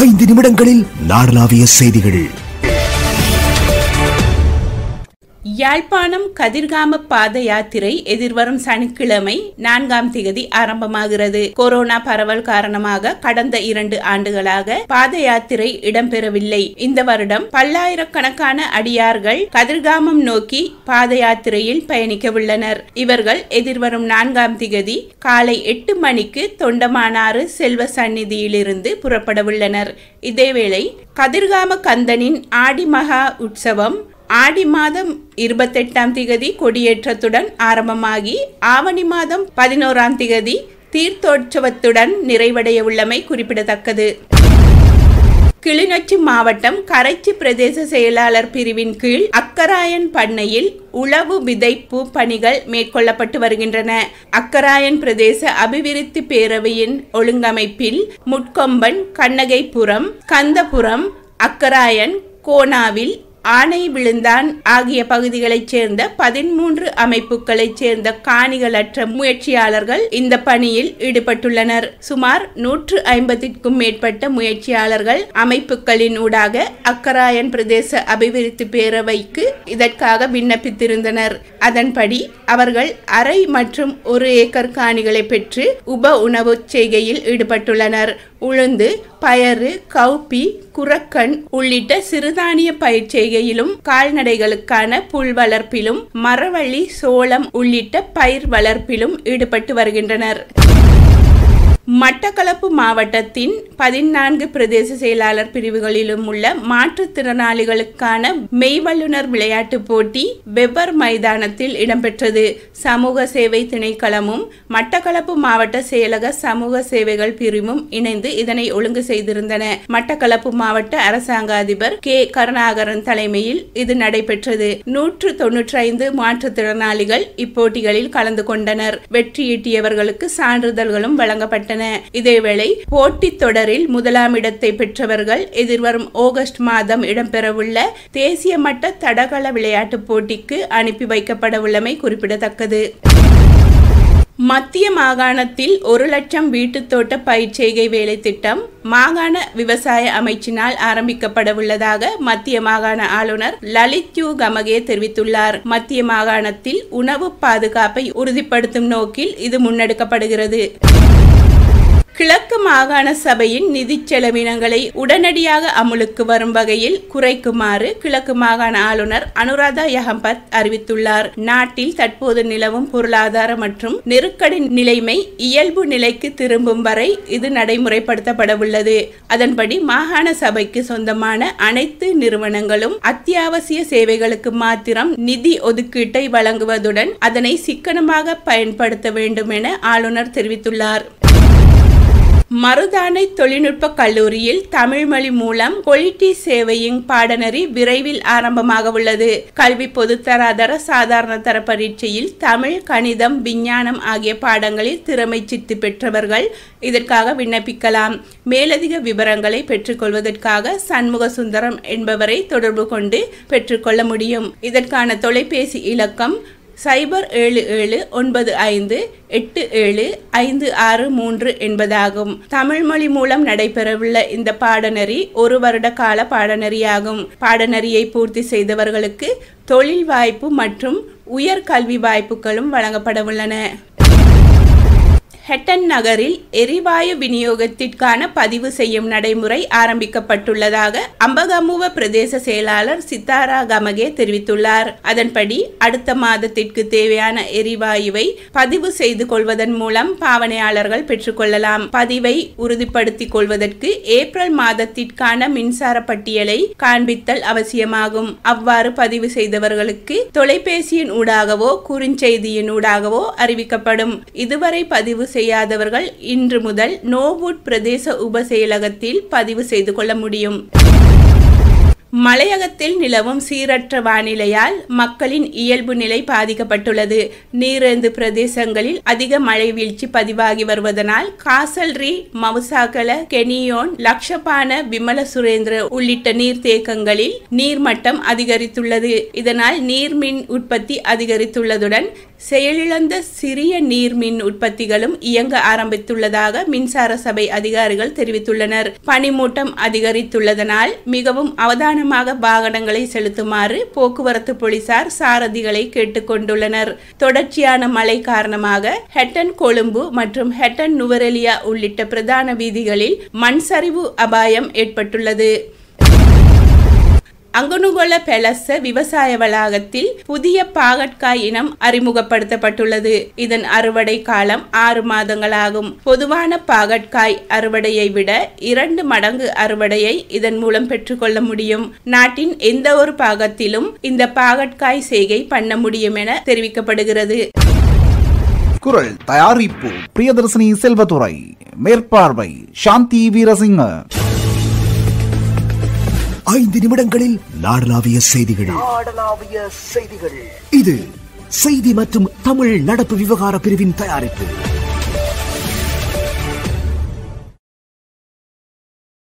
ஐந்து நிமிடங்களில் நாடளாவிய செய்திகள் யாழ்ப்பாணம் கதிர்காம பாத யாத்திரை எதிர்வரும் சனிக்கிழமை நான்காம் திகதி ஆரம்பமாகிறது கொரோனா பரவல் காரணமாக கடந்த இரண்டு ஆண்டுகளாக பாத யாத்திரை இடம்பெறவில்லை இந்த வருடம் பல்லாயிரக்கணக்கான அடியார்கள் கதிர்காமம் நோக்கி பாத யாத்திரையில் பயணிக்க உள்ளனர் இவர்கள் எதிர்வரும் நான்காம் திகதி காலை எட்டு மணிக்கு தொண்டமானாறு செல்வ சந்நிதியிலிருந்து புறப்பட உள்ளனர் இதேவேளை கதிர்காம கந்தனின் ஆடி மகா உற்சவம் ஆடி மாதம் இருபத்தெட்டாம் திகதி கொடியேற்றத்துடன் ஆரம்பமாகி ஆவணி மாதம் பதினோராம் திகதி தீர்த்தோற்சவத்துடன் நிறைவடைய உள்ளமை குறிப்பிடத்தக்கது கிளிநொச்சி மாவட்டம் கரைச்சி பிரதேச செயலாளர் பிரிவின் கீழ் அக்கராயன் பண்ணையில் உளவு விதைப்பு பணிகள் மேற்கொள்ளப்பட்டு வருகின்றன அக்கராயன் பிரதேச அபிவிருத்தி பேரவையின் ஒழுங்கமைப்பில் முட்கொம்பன் கண்ணகைப்புறம் கந்தபுரம் அக்கராயன் கோனாவில் ஆனை விழுந்தான் ஆகிய பகுதிகளைச் சேர்ந்த பதிமூன்று அமைப்புகளைச் சேர்ந்த காணிகளற்ற முயற்சியாளர்கள் இந்த பணியில் ஈடுபட்டுள்ளனர் சுமார் நூற்று ஐம்பதிற்கும் மேற்பட்ட முயற்சியாளர்கள் அமைப்புகளின் ஊடாக அக்கராயன் பிரதேச அபிவிருத்தி பேரவைக்கு இதற்காக விண்ணப்பித்திருந்தனர் அதன்படி அவர்கள் அரை மற்றும் ஒரு ஏக்கர் காணிகளை பெற்று உப உணவு செய்கையில் ஈடுபட்டுள்ளனர் உளுந்து பயறு கௌப்பி குரக்கன் உள்ளிட்ட சிறுதானிய பயிர் செய்கையிலும் கால்நடைகளுக்கான புல் வளர்ப்பிலும் மரவள்ளி சோளம் உள்ளிட்ட பயிர் வளர்ப்பிலும் ஈடுபட்டு வருகின்றனர் மட்டக்களப்பு மாவட்டத்தின் பதினான்கு பிரதேச செயலாளர் பிரிவுகளிலும் உள்ள மாற்றுத்திறனாளிகளுக்கான மெய்வல்லுனர் விளையாட்டுப் போட்டி வெப்பர் மைதானத்தில் இடம்பெற்றது சமூக சேவை திணைக்களமும் மட்டக்களப்பு மாவட்ட செயலக சமூக சேவைகள் பிரிவும் இணைந்து இதனை ஒழுங்கு செய்திருந்தன மட்டக்களப்பு மாவட்ட அரசாங்க அதிபர் கே கருணாகரன் தலைமையில் இது நடைபெற்றது நூற்று தொன்னூற்றி ஐந்து மாற்றுத்திறனாளிகள் இப்போட்டிகளில் கலந்து கொண்டனர் வெற்றியீட்டியவர்களுக்கு சான்றிதழ்களும் வழங்கப்பட்டன இதேவேளை போட்டித் தொடரில் முதலாம் இடத்தை பெற்றவர்கள் எதிர்வரும் ஆகஸ்ட் மாதம் இடம்பெறவுள்ள தேசிய மட்ட தடகள விளையாட்டுப் போட்டிக்கு அனுப்பி வைக்கப்பட உள்ளமை குறிப்பிடத்தக்கது மத்திய மாகாணத்தில் ஒரு லட்சம் வீட்டுத் தோட்ட பயிர்ச்செய்கை வேலை திட்டம் மாகாண விவசாய அமைச்சினால் ஆரம்பிக்கப்பட உள்ளதாக மத்திய மாகாண ஆளுநர் லலித் யூ கமகே தெரிவித்துள்ளார் மத்திய மாகாணத்தில் உணவு பாதுகாப்பை உறுதிப்படுத்தும் நோக்கில் இது முன்னெடுக்கப்படுகிறது கிழக்கு மாகாண சபையின் நிதி செலவினங்களை உடனடியாக அமுலுக்கு வரும் வகையில் குறைக்குமாறு கிழக்கு மாகாண ஆளுநர் அனுராதா யகம்பத் அறிவித்துள்ளார் நாட்டில் தற்போது நிலவும் பொருளாதார மற்றும் நெருக்கடி நிலைமை இயல்பு நிலைக்கு திரும்பும் வரை இது நடைமுறைப்படுத்தப்பட உள்ளது அதன்படி மாகாண சபைக்கு சொந்தமான அனைத்து நிறுவனங்களும் அத்தியாவசிய சேவைகளுக்கு மாத்திரம் நிதி ஒதுக்கீட்டை வழங்குவதுடன் அதனை சிக்கனமாக பயன்படுத்த வேண்டும் என ஆளுநர் தெரிவித்துள்ளார் மருதானை தொழில்நுட்ப கல்லூரியில் தமிழ் மொழி மூலம் கொலிட்டி சேவையின் பாடநெறி விரைவில் ஆரம்பமாக உள்ளது கல்வி பொதுத்தராதர சாதாரண தர பரீட்சையில் தமிழ் கணிதம் விஞ்ஞானம் ஆகிய பாடங்களில் திறமை சித்து பெற்றவர்கள் இதற்காக விண்ணப்பிக்கலாம் மேலதிக விவரங்களை பெற்றுக்கொள்வதற்காக சண்முக சுந்தரம் என்பவரை தொடர்பு கொண்டு பெற்றுக்கொள்ள முடியும் இதற்கான தொலைபேசி இலக்கம் சைபர் ஏழு ஏழு ஒன்பது ஐந்து எட்டு ஏழு ஐந்து ஆறு மூன்று என்பதாகும் தமிழ் மொழி மூலம் நடைபெறவுள்ள இந்த பாடநெறி ஒரு வருட கால பாடநெறியாகும் பாடநெறியை பூர்த்தி செய்தவர்களுக்கு தொழில் வாய்ப்பு மற்றும் உயர் கல்வி வாய்ப்புகளும் வழங்கப்பட உள்ளன ஹெட்டன் நகரில் எரிவாயு விநியோகத்திற்கான பதிவு செய்யும் நடைமுறை ஆரம்பிக்கப்பட்டுள்ளதாக அம்பகமுவ பிரதேச செயலாளர் சித்தாரா கமகே தெரிவித்துள்ளார் அதன்படி அடுத்த மாதத்திற்கு தேவையான எரிவாயுவை பதிவு செய்து கொள்வதன் மூலம் பாவனையாளர்கள் பெற்றுக்கொள்ளலாம் பதிவை உறுதிப்படுத்திக் கொள்வதற்கு ஏப்ரல் மாதத்திற்கான மின்சார பட்டியலை காண்பித்தல் அவசியமாகும் அவ்வாறு பதிவு செய்தவர்களுக்கு தொலைபேசியின் ஊடாகவோ குறுஞ்செய்தியின் ஊடாகவோ அறிவிக்கப்படும் இதுவரை பதிவு செய்யாதவர்கள் இன்று முதல் நோவுட் பிரதேச உப செயலகத்தில் பதிவு செய்து கொள்ள முடியும் மலையகத்தில் நிலவும் சீரற்ற வானிலையால் மக்களின் இயல்பு நிலை பாதிக்கப்பட்டுள்ளது நீரேந்து பிரதேசங்களில் அதிக மழை வீழ்ச்சி பதிவாகி வருவதனால் காசல்ரி மவுசாகல கெனியோன் லக்ஷபான விமல சுரேந்திர உள்ளிட்ட நீர்த்தேக்கங்களில் நீர்மட்டம் அதிகரித்துள்ளது இதனால் நீர்மின் உற்பத்தி அதிகரித்துள்ளதுடன் செயலிழந்த சிறிய நீர்மின் உற்பத்திகளும் இயங்க ஆரம்பித்துள்ளதாக மின்சார சபை அதிகாரிகள் தெரிவித்துள்ளனர் பனிமூட்டம் அதிகரித்துள்ளதனால் மிகவும் அவதானமாக வாகனங்களை செலுத்துமாறு போக்குவரத்து போலீசார் சாரதிகளை கேட்டுக்கொண்டுள்ளனர் தொடர்ச்சியான மழை காரணமாக ஹெட்டன் கொழும்பு மற்றும் ஹெட்டன் நுவரெலியா உள்ளிட்ட பிரதான வீதிகளில் மண் சரிவு அபாயம் ஏற்பட்டுள்ளது அங்கனுகொல பெலச விவசாய வளாகத்தில் புதிய பாகற்காய் இனம் அறிமுகப்படுத்தப்பட்டுள்ளது இதன் அறுவடை காலம் ஆறு மாதங்களாகும் பொதுவான பாகற்காய் அறுவடையை விட இரண்டு மடங்கு அறுவடையை இதன் மூலம் பெற்றுக்கொள்ள முடியும் நாட்டின் எந்த ஒரு பாகத்திலும் இந்த பாகற்காய் செய்கை பண்ண முடியும் என தெரிவிக்கப்படுகிறது குரல் தயாரிப்பு பிரியதர்சினி செல்வதுரை மேற்பார்வை சாந்தி வீரசிங்க ஐந்து நிமிடங்களில் நாடளாவிய செய்திகள் இது செய்தி மற்றும் தமிழ் நடப்பு விவகார பிரிவின் தயாரிப்பு